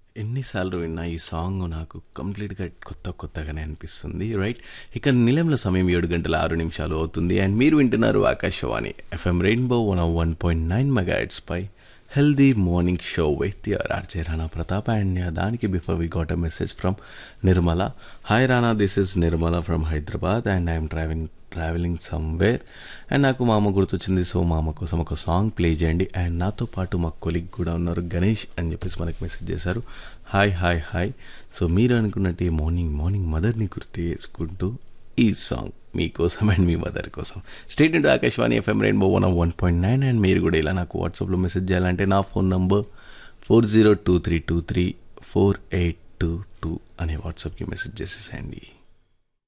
ఎన్నిసార్లు విన్నా ఈ సాంగ్ నాకు కంప్లీట్గా కొత్త కొత్తగానే అనిపిస్తుంది రైట్ ఇక నిలంలో సమయం ఏడు గంటల ఆరు నిమిషాలు అవుతుంది అండ్ మీరు వింటున్నారు Akashvani F M rainbow one one point nine megahertz పై healthy morning show with your R J Rana Pratap and దానికి before we got a message from Nirmala hi Rana this is Nirmala from Hyderabad and I'm driving travelling somewhere and నాకు మా అమ్మ గుర్తొచ్చింది so మా అమ్మ కోసం ఒక సాంగ్ ప్లే చేయండి అండ్ నాతో పాటు మా కొలిగ్ కూడా ఉన్నారు గణేష్ అని చెప్పేసి మనకి మెసేజ్ చేశారు హాయ్ హాయ్ హాయ్ సో మీరు అనుకున్నట్టు ఈ మార్నింగ్ మార్నింగ్ మదర్ని గుర్తు చేసుకుంటూ ఈ సాంగ్ మీకోసం అండ్ మీ మదర్ కోసం stay tuned to Akashvani F M rainbow one one point nine and మీరు కూడా ఇలా నాకు వాట్సాప్లో మెసేజ్ చేయాలంటే నా phone number four zero two three two three four eight two two అనే వాట్సాప్కి మెసేజ్ చేసేసేయండి